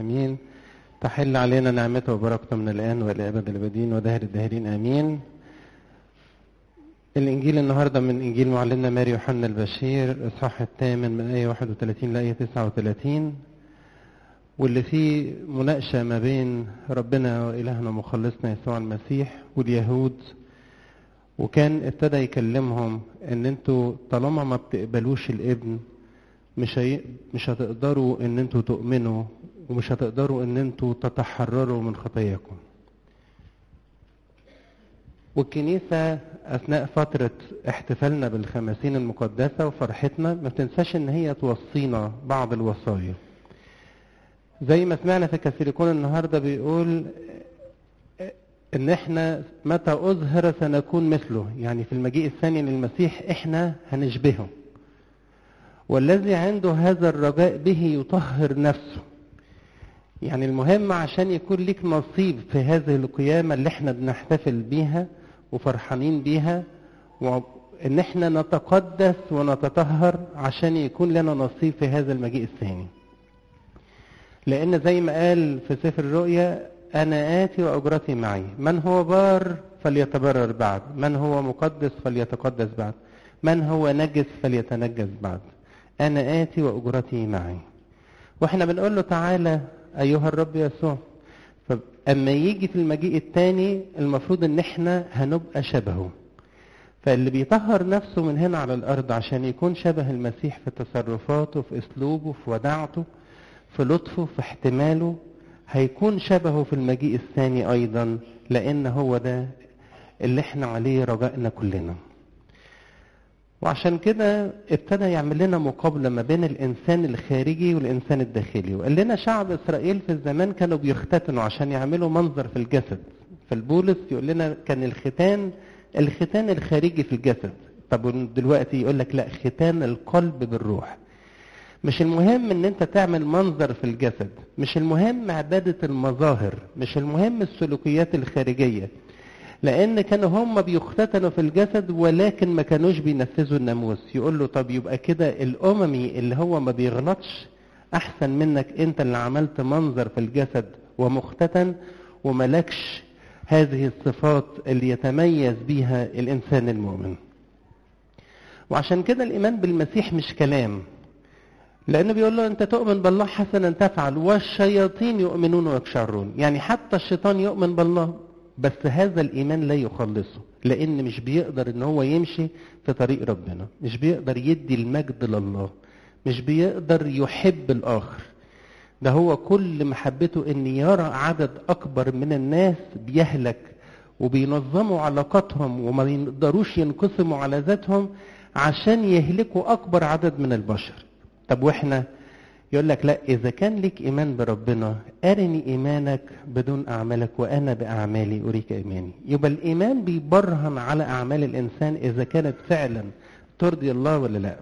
امين تحل علينا نعمته وبركته من الان والى ابد الابدين ودهر الداهرين امين الانجيل النهارده من انجيل معلمنا ماري يوحنا البشير الاصحاح الثامن من ايه 31 لايه 39 واللي فيه مناقشه ما بين ربنا والهنا ومخلصنا يسوع المسيح واليهود وكان ابتدى يكلمهم ان انتوا طالما ما بتقبلوش الابن مش هي... مش هتقدروا ان انتوا تؤمنوا ومش هتقدروا ان انتوا تتحرروا من خطاياكم والكنيسة أثناء فترة احتفالنا بالخمسين المقدسة وفرحتنا ما تنساش إن هي توصينا بعض الوصايا زي ما سمعنا في كاثوليكون النهاردة بيقول إن إحنا متى أظهر سنكون مثله يعني في المجيء الثاني للمسيح إحنا هنشبهه والذي عنده هذا الرجاء به يطهر نفسه يعني المهم عشان يكون ليك نصيب في هذه القيامة اللي احنا بنحتفل بيها وفرحانين بيها وان احنا نتقدس ونتطهر عشان يكون لنا نصيب في هذا المجيء الثاني لان زي ما قال في سفر الرؤيا انا اتي واجرتي معي من هو بار فليتبرر بعد من هو مقدس فليتقدس بعد من هو نجس فليتنجس بعد انا اتي واجرتي معي واحنا بنقول له تعالى ايها الرب يسوع فاما يجي في المجيء الثاني المفروض ان احنا هنبقى شبهه فاللي بيطهر نفسه من هنا على الارض عشان يكون شبه المسيح في تصرفاته في اسلوبه في وداعته في لطفه في احتماله هيكون شبهه في المجيء الثاني ايضا لان هو ده اللي احنا عليه رجائنا كلنا وعشان كده ابتدى يعمل لنا مقابله ما بين الانسان الخارجي والانسان الداخلي وقال لنا شعب اسرائيل في الزمان كانوا بيختتنوا عشان يعملوا منظر في الجسد فالبولس يقول لنا كان الختان الختان الخارجي في الجسد طب دلوقتي يقول لك لا ختان القلب بالروح مش المهم ان انت تعمل منظر في الجسد مش المهم عباده المظاهر مش المهم السلوكيات الخارجيه لان كانوا هم بيختتنوا في الجسد ولكن ما كانوش بينفذوا الناموس يقول له طب يبقى كده الاممي اللي هو ما بيغلطش احسن منك انت اللي عملت منظر في الجسد ومختتن وملكش هذه الصفات اللي يتميز بيها الانسان المؤمن وعشان كده الايمان بالمسيح مش كلام لانه بيقول له انت تؤمن بالله حسنا تفعل والشياطين يؤمنون ويكشرون يعني حتى الشيطان يؤمن بالله بس هذا الايمان لا يخلصه لان مش بيقدر ان هو يمشي في طريق ربنا مش بيقدر يدي المجد لله مش بيقدر يحب الاخر ده هو كل محبته ان يرى عدد اكبر من الناس بيهلك وبينظموا علاقاتهم وما يقدروش ينقسموا على ذاتهم عشان يهلكوا اكبر عدد من البشر طب واحنا يقول لك لا إذا كان لك إيمان بربنا أرني إيمانك بدون أعمالك وأنا بأعمالي أريك إيماني يبقى الإيمان بيبرهن على أعمال الإنسان إذا كانت فعلا ترضي الله ولا لا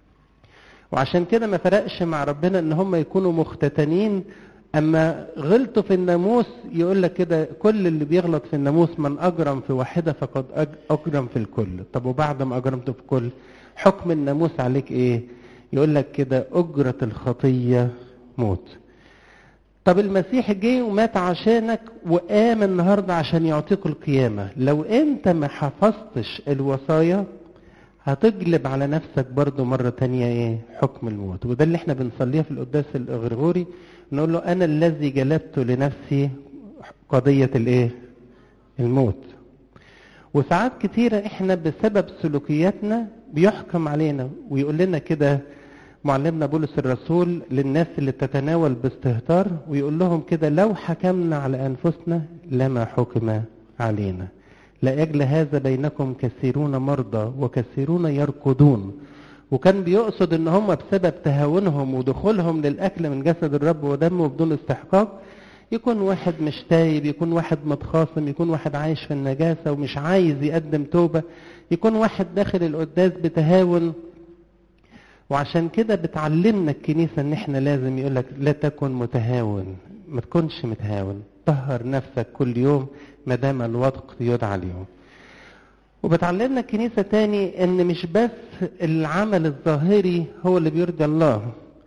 وعشان كده ما فرقش مع ربنا إن هم يكونوا مختتنين أما غلطوا في الناموس يقول لك كده كل اللي بيغلط في الناموس من أجرم في واحدة فقد أجرم في الكل طب وبعد ما أجرمت في الكل حكم الناموس عليك إيه يقول لك كده أجرة الخطية موت طب المسيح جه ومات عشانك وقام النهاردة عشان يعطيك القيامة لو انت ما حفظتش الوصايا هتجلب على نفسك برضو مرة تانية ايه حكم الموت وده اللي احنا بنصليها في القداس الغرغوري نقول له انا الذي جلبت لنفسي قضية الايه الموت وساعات كتيرة احنا بسبب سلوكياتنا بيحكم علينا ويقول لنا كده معلمنا بولس الرسول للناس اللي تتناول باستهتار ويقول لهم كده لو حكمنا على انفسنا لما حكم علينا لاجل هذا بينكم كثيرون مرضى وكثيرون يركضون وكان بيقصد ان هم بسبب تهاونهم ودخولهم للاكل من جسد الرب ودمه بدون استحقاق يكون واحد مش تايب يكون واحد متخاصم يكون واحد عايش في النجاسة ومش عايز يقدم توبة يكون واحد داخل القداس بتهاون وعشان كده بتعلمنا الكنيسة ان احنا لازم يقولك لا تكن متهاون ما تكونش متهاون طهر نفسك كل يوم ما دام الوقت يدعى اليوم وبتعلمنا الكنيسة تاني ان مش بس العمل الظاهري هو اللي بيرضي الله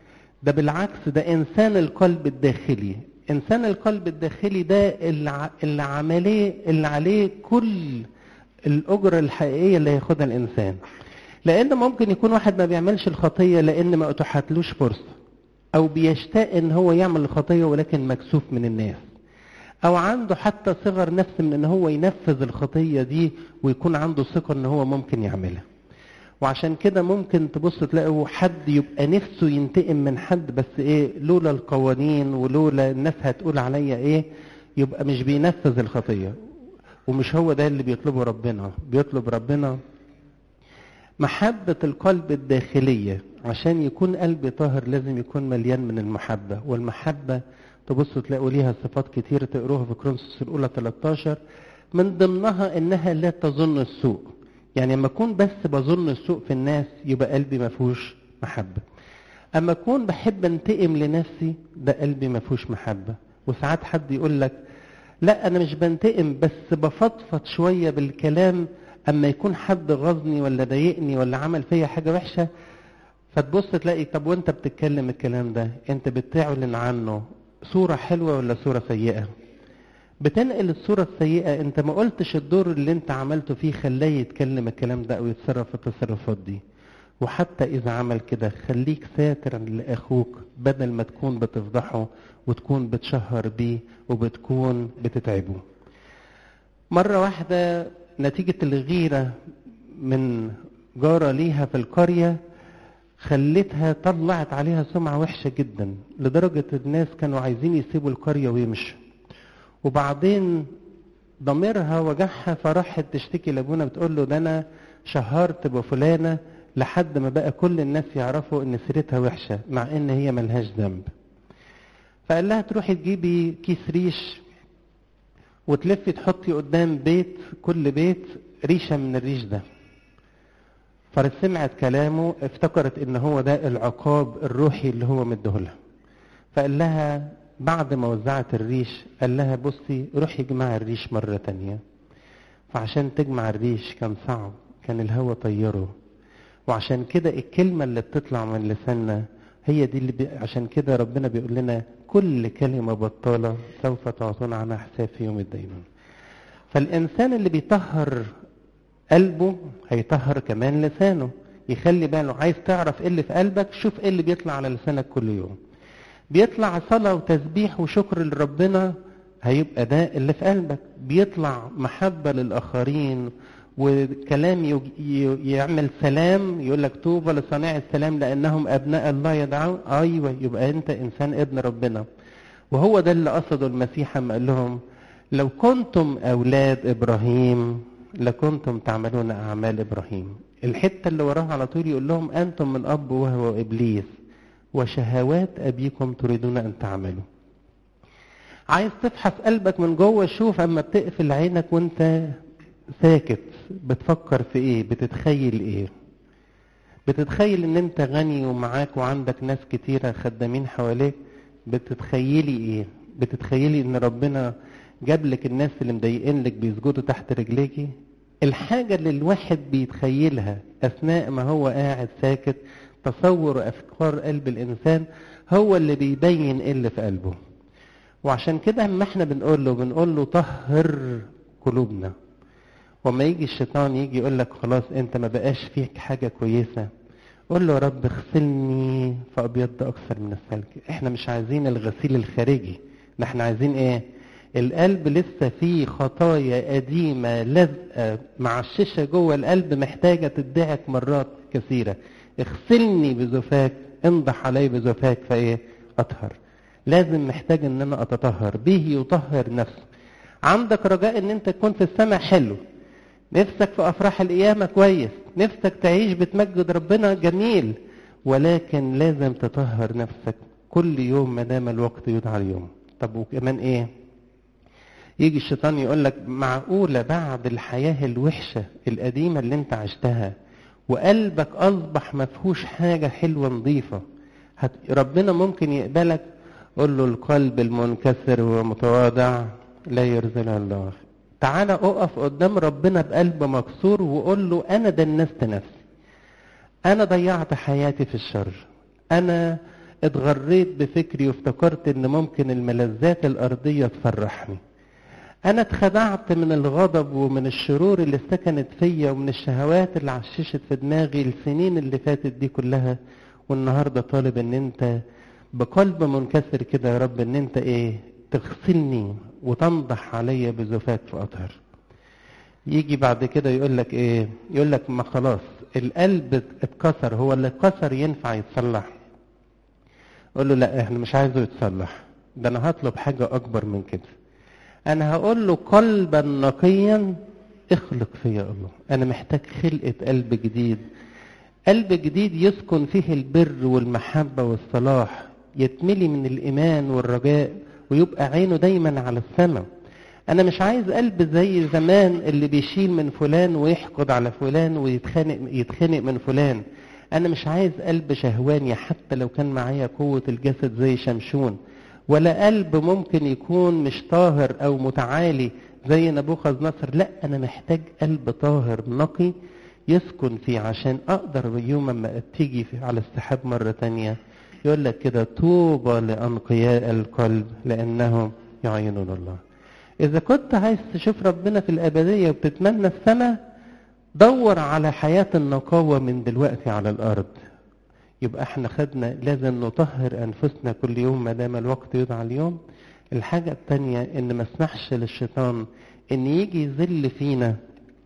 ده بالعكس ده انسان القلب الداخلي انسان القلب الداخلي ده اللي, اللي عمليه اللي عليه كل الاجره الحقيقيه اللي هياخدها الانسان لان ممكن يكون واحد ما بيعملش الخطيه لان ما اتاحتلوش فرصه او بيشتاق ان هو يعمل الخطيه ولكن مكسوف من الناس او عنده حتى صغر نفس من ان هو ينفذ الخطيه دي ويكون عنده ثقه ان هو ممكن يعملها وعشان كده ممكن تبص تلاقوا حد يبقى نفسه ينتقم من حد بس ايه لولا القوانين ولولا الناس هتقول عليا ايه يبقى مش بينفذ الخطيه ومش هو ده اللي بيطلبه ربنا بيطلب ربنا محبة القلب الداخلية عشان يكون قلبي طاهر لازم يكون مليان من المحبة والمحبة تبصوا تلاقوا ليها صفات كتير تقروها في كرونسوس الأولى 13 من ضمنها إنها لا تظن السوء يعني لما أكون بس بظن السوء في الناس يبقى قلبي ما فيهوش محبة أما أكون بحب أنتقم لنفسي ده قلبي ما فيهوش محبة وساعات حد يقول لك لا أنا مش بنتقم بس بفضفض شوية بالكلام أما يكون حد غزني ولا ضايقني ولا عمل فيا حاجة وحشة فتبص تلاقي طب وانت بتتكلم الكلام ده انت بتعلن عنه صورة حلوة ولا صورة سيئة بتنقل الصورة السيئة انت ما قلتش الدور اللي انت عملته فيه خلاه يتكلم الكلام ده او يتصرف في التصرفات دي وحتى اذا عمل كده خليك ساتر لاخوك بدل ما تكون بتفضحه وتكون بتشهر بيه وبتكون بتتعبه مرة واحدة نتيجة الغيرة من جارة ليها في القرية خلتها طلعت عليها سمعة وحشة جدا لدرجة الناس كانوا عايزين يسيبوا القرية ويمشوا وبعدين ضميرها وجعها فراحت تشتكي لابونا بتقول له ده انا شهرت بفلانة لحد ما بقى كل الناس يعرفوا ان سيرتها وحشة مع ان هي ملهاش ذنب فقال لها تروحي تجيبي كيس ريش وتلفي تحطي قدام بيت كل بيت ريشة من الريش ده فسمعت كلامه افتكرت ان هو ده العقاب الروحي اللي هو مديهولها فقال لها بعد ما وزعت الريش قال لها بصي روحي اجمعي الريش مرة تانية فعشان تجمع الريش كان صعب كان الهوا طيره وعشان كده الكلمة اللي بتطلع من لساننا هي دي اللي بي... عشان كده ربنا بيقول لنا كل كلمة بطالة سوف تعطون عنها حساب في يوم الدينون فالإنسان اللي بيطهر قلبه هيطهر كمان لسانه يخلي باله عايز تعرف ايه اللي في قلبك شوف ايه اللي بيطلع على لسانك كل يوم بيطلع صلاة وتسبيح وشكر لربنا هيبقى ده اللي في قلبك بيطلع محبة للآخرين وكلام يعمل سلام يقول لك طوبى لصانع السلام لانهم ابناء الله يدعون ايوه يبقى انت انسان ابن ربنا وهو ده اللي قصده المسيح اما قال لهم لو كنتم اولاد ابراهيم لكنتم تعملون اعمال ابراهيم الحته اللي وراها على طول يقول لهم انتم من اب وهو ابليس وشهوات ابيكم تريدون ان تعملوا عايز تفحص قلبك من جوه شوف اما بتقفل عينك وانت ساكت بتفكر في ايه بتتخيل ايه بتتخيل ان انت غني ومعاك وعندك ناس كتيرة خدامين حواليك بتتخيلي ايه بتتخيلي ان ربنا جاب لك الناس اللي مضايقين لك بيسجدوا تحت رجليكي الحاجة اللي الواحد بيتخيلها اثناء ما هو قاعد ساكت تصور افكار قلب الانسان هو اللي بيبين ايه اللي في قلبه وعشان كده اما احنا بنقول له بنقول له طهر قلوبنا وما يجي الشيطان يجي يقول لك خلاص انت ما بقاش فيك حاجة كويسة قول له يا رب اغسلني فابيض اكثر من الثلج احنا مش عايزين الغسيل الخارجي احنا عايزين ايه القلب لسه فيه خطايا قديمة لازقة معششة جوه القلب محتاجة تدعك مرات كثيرة اغسلني بزفاك انضح علي بزفاك فايه اطهر لازم محتاج ان انا اتطهر به يطهر نفسه عندك رجاء ان انت تكون في السماء حلو نفسك في افراح القيامة كويس نفسك تعيش بتمجد ربنا جميل ولكن لازم تطهر نفسك كل يوم ما دام الوقت يدعى اليوم طب وكمان ايه يجي الشيطان يقول لك معقولة بعد الحياة الوحشة القديمة اللي انت عشتها وقلبك اصبح ما فيهوش حاجة حلوة نظيفة هت... ربنا ممكن يقبلك قول له القلب المنكسر ومتواضع لا يرزلها الله تعالى اقف قدام ربنا بقلب مكسور وقول له انا دنست نفسي انا ضيعت حياتي في الشر انا اتغريت بفكري وافتكرت ان ممكن الملذات الارضية تفرحني انا اتخدعت من الغضب ومن الشرور اللي سكنت فيا ومن الشهوات اللي عششت في دماغي السنين اللي فاتت دي كلها والنهارده طالب ان انت بقلب منكسر كده يا رب ان انت ايه تغسلني وتنضح عليا بزفاك فاطهر يجي بعد كده يقول لك ايه يقول لك ما خلاص القلب اتكسر هو اللي اتكسر ينفع يتصلح اقول له لا احنا مش عايزه يتصلح ده انا هطلب حاجه اكبر من كده انا هقول له قلبا نقيا اخلق فيا الله انا محتاج خلقه قلب جديد قلب جديد يسكن فيه البر والمحبه والصلاح يتملي من الايمان والرجاء ويبقى عينه دايما على السماء انا مش عايز قلب زي زمان اللي بيشيل من فلان ويحقد على فلان ويتخانق يتخانق من فلان انا مش عايز قلب شهواني حتى لو كان معايا قوه الجسد زي شمشون ولا قلب ممكن يكون مش طاهر او متعالي زي نبوخذ نصر لا انا محتاج قلب طاهر نقي يسكن فيه عشان اقدر يوم ما تيجي على السحاب مرة تانية يقول لك كده طوبى لانقياء القلب لانهم يعينون الله اذا كنت عايز تشوف ربنا في الابدية وبتتمنى السماء دور على حياة النقاوة من دلوقتي على الارض يبقى احنا خدنا لازم نطهر انفسنا كل يوم ما دام الوقت يدعى اليوم الحاجة التانية ان ما اسمحش للشيطان ان يجي يذل فينا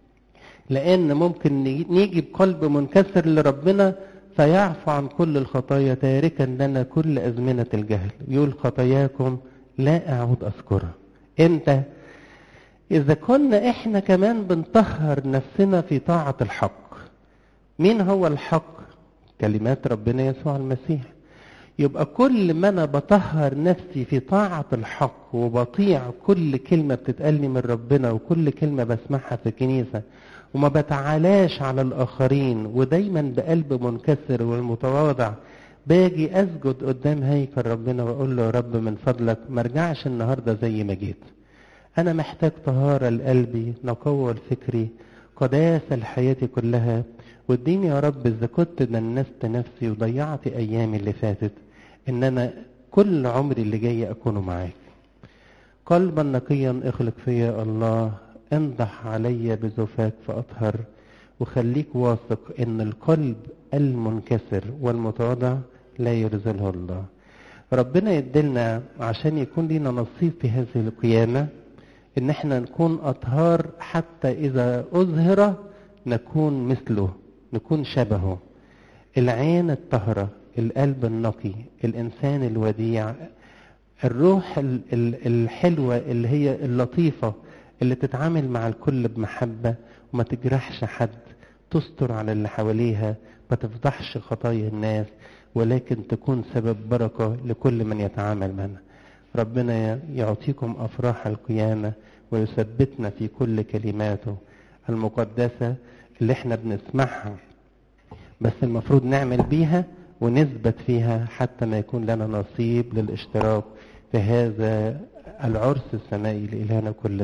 لان ممكن نيجي بقلب منكسر لربنا فيعفو عن كل الخطايا تاركا لنا كل ازمنة الجهل يقول خطاياكم لا اعود اذكرها امتى اذا كنا احنا كمان بنطهر نفسنا في طاعة الحق مين هو الحق كلمات ربنا يسوع المسيح يبقى كل ما انا بطهر نفسي في طاعة الحق وبطيع كل كلمة بتتقال من ربنا وكل كلمة بسمعها في الكنيسة وما بتعالاش على الآخرين ودايما بقلب منكسر والمتواضع باجي أسجد قدام هيكل ربنا وأقول له يا رب من فضلك ما ارجعش النهاردة زي ما جيت أنا محتاج طهارة لقلبي نقوة لفكري قداسة لحياتي كلها واديني يا رب إذا كنت دنست نفسي وضيعت أيامي اللي فاتت إن أنا كل عمري اللي جاي أكون معاك قلبا نقيا اخلق فيا الله انضح علي بزفاك فأطهر وخليك واثق إن القلب المنكسر والمتواضع لا يرزله الله ربنا يدلنا عشان يكون لنا نصيب في هذه القيامة إن احنا نكون أطهار حتى إذا أظهر نكون مثله نكون شبهه العين الطهرة القلب النقي الإنسان الوديع الروح الحلوة اللي هي اللطيفة اللي تتعامل مع الكل بمحبة وما تجرحش حد تستر على اللي حواليها ما تفضحش خطايا الناس ولكن تكون سبب بركة لكل من يتعامل معنا ربنا يعطيكم أفراح القيامة ويثبتنا في كل كلماته المقدسة اللي احنا بنسمعها بس المفروض نعمل بيها ونثبت فيها حتى ما يكون لنا نصيب للاشتراك في هذا العرس السمائي لإلهنا كل